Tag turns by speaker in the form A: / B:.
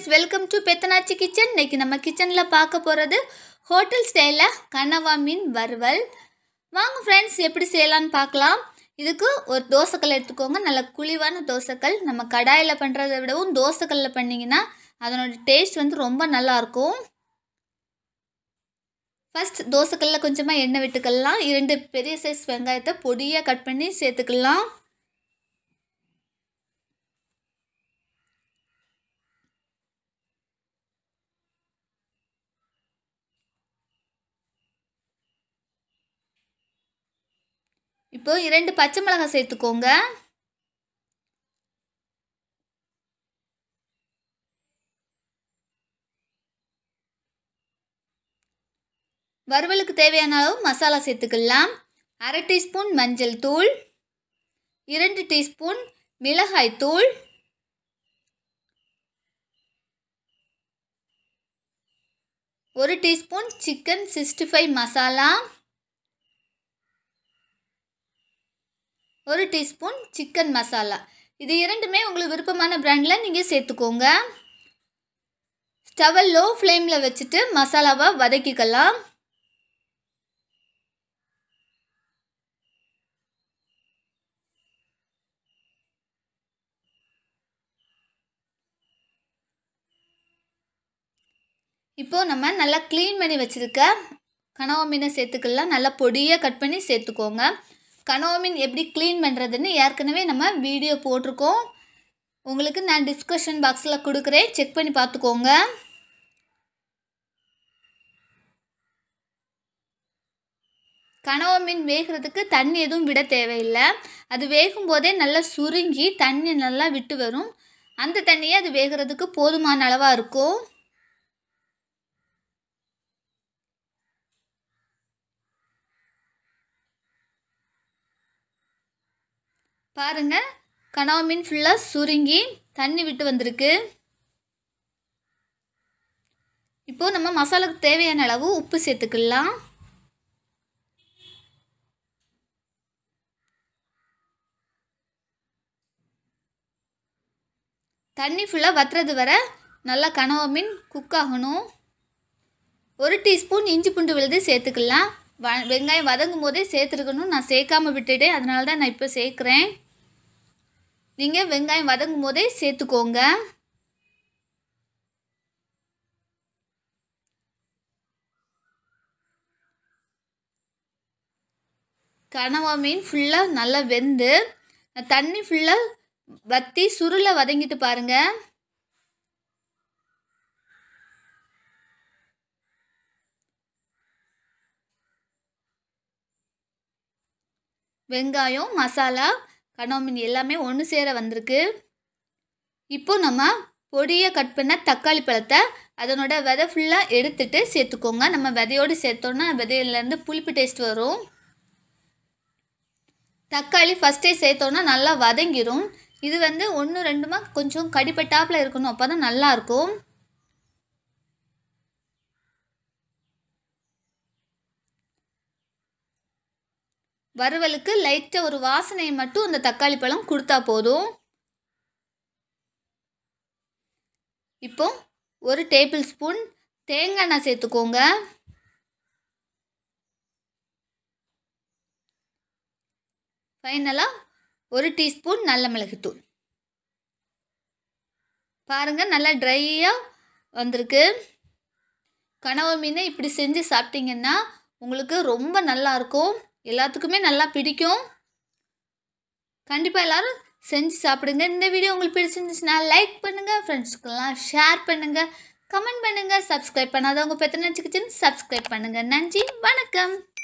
A: friends welcome to Pethanachi kitchen இன்னைக்கு நம்ம கிச்சனில் பார்க்க போகிறது ஹோட்டல் ஸ்டைலில் கனவா மீன் வறுவல் வாங்க ஃப்ரெண்ட்ஸ் எப்படி செய்யலான்னு பார்க்கலாம் இதுக்கு ஒரு தோசைக்கல் எடுத்துக்கோங்க நல்ல குழிவான தோசைக்கல் நம்ம கடாயில் பண்ணுறதை விடவும் தோசைக்கல்லில் பண்ணிங்கன்னா அதனோட டேஸ்ட் வந்து ரொம்ப நல்லாயிருக்கும் ஃபஸ்ட் தோசைக்கல்லில் கொஞ்சமாக எண்ணெய் விட்டுக்கலாம் இரண்டு பெரிய சைஸ் வெங்காயத்தை பொடியாக கட் பண்ணி சேர்த்துக்கலாம் இப்போ இரண்டு பச்சை மிளகாய் சேர்த்துக்கோங்க வறுவலுக்கு தேவையான அளவு மசாலா சேர்த்துக்கலாம் அரை டீஸ்பூன் மஞ்சள் தூள் இரண்டு டீஸ்பூன் மிளகாய் தூள் ஒரு teaspoon chicken sixty five masala ஒரு டீஸ்பூன் சிக்கன் மசாலா இது இரண்டுமே உங்களுக்கு விருப்பமான பிராண்டில் நீங்கள் சேர்த்துக்கோங்க ஸ்டவை லோ ஃப்ளேமில் வச்சுட்டு மசாலாவை வதக்கிக்கலாம் இப்போது நம்ம நல்லா க்ளீன் பண்ணி வச்சுருக்க கனவா மீனை சேர்த்துக்கலாம் நல்லா பொடியாக கட் பண்ணி சேர்த்துக்கோங்க கனவா மீன் எப்படி க்ளீன் பண்ணுறதுன்னு ஏற்கனவே நம்ம வீடியோ போட்டிருக்கோம் உங்களுக்கு நான் டிஸ்கஷன் பாக்ஸில் கொடுக்குறேன் செக் பண்ணி பார்த்துக்கோங்க கனவா மீன் வேகிறதுக்கு தண்ணி எதுவும் விட தேவையில்லை அது வேகும் போதே நல்லா சுருங்கி தண்ணி நல்லா விட்டு வரும் அந்த தண்ணியே அது வேகிறதுக்கு போதுமான அளவாக இருக்கும் பாருங்க கனவா மீன் ஃபுல்லாக சுருங்கி தண்ணி விட்டு வந்திருக்கு இப்போது நம்ம மசாலாவுக்கு தேவையான அளவு உப்பு சேர்த்துக்கலாம் தண்ணி ஃபுல்லாக வத்துறது வர நல்லா கனவா மீன் குக் ஆகணும் ஒரு டீஸ்பூன் இஞ்சி பூண்டு விழுது சேர்த்துக்கலாம் வ வெங்காயம் வதங்கும் போதே சேர்த்துருக்கணும் நான் சேர்க்காம விட்டுட்டேன் அதனால தான் நான் இப்போ சேர்க்குறேன் நீங்கள் வெங்காயம் வதங்கும் போதே சேர்த்துக்கோங்க கனவா மீன் ஃபுல்லாக நல்லா வெந்து தண்ணி ஃபுல்லாக வற்றி சுருளை வதங்கிட்டு பாருங்கள் வெங்காயம் மசாலா கனோமின் எல்லாமே ஒன்று சேர வந்திருக்கு இப்போ நம்ம பொடியை கட் பண்ண தக்காளி பழத்தை அதனோட விதை ஃபுல்லாக எடுத்துட்டு சேர்த்துக்கோங்க நம்ம விதையோடு சேர்த்தோன்னா விதையிலேருந்து புளிப்பு டேஸ்ட் வரும் தக்காளி ஃபஸ்ட்டே சேர்த்தோன்னா நல்லா வதங்கிரும் இது வந்து ஒன்று ரெண்டுமா கொஞ்சம் கடிப்பட்டாப்பில் இருக்கணும் அப்போ தான் நல்லாயிருக்கும் வறுவலுக்கு லைட்டாக ஒரு வாசனையை மட்டும் அந்த தக்காளி பழம் கொடுத்தா போதும் இப்போ ஒரு டேபிள் ஸ்பூன் தேங்காய் எண்ணெய் சேர்த்துக்கோங்க ஃபைனலாக ஒரு டீஸ்பூன் நல்ல மிளகுத்தூள் பாருங்கள் நல்லா ட்ரையாக வந்திருக்கு கனவா மீனை இப்படி செஞ்சு சாப்பிட்டீங்கன்னா உங்களுக்கு ரொம்ப நல்லாயிருக்கும் எல்லாத்துக்குமே நல்லா பிடிக்கும் கண்டிப்பாக எல்லோரும் செஞ்சு சாப்பிடுங்க இந்த வீடியோ உங்களுக்கு பிடிச்சிருந்துச்சுன்னா லைக் பண்ணுங்கள் ஃப்ரெண்ட்ஸ்க்கெல்லாம் ஷேர் பண்ணுங்கள் கமெண்ட் பண்ணுங்கள் சப்ஸ்கிரைப் பண்ணாதவங்க பெத்தனை கிச்சன் சப்ஸ்கிரைப் பண்ணுங்கள் நன்றி வணக்கம்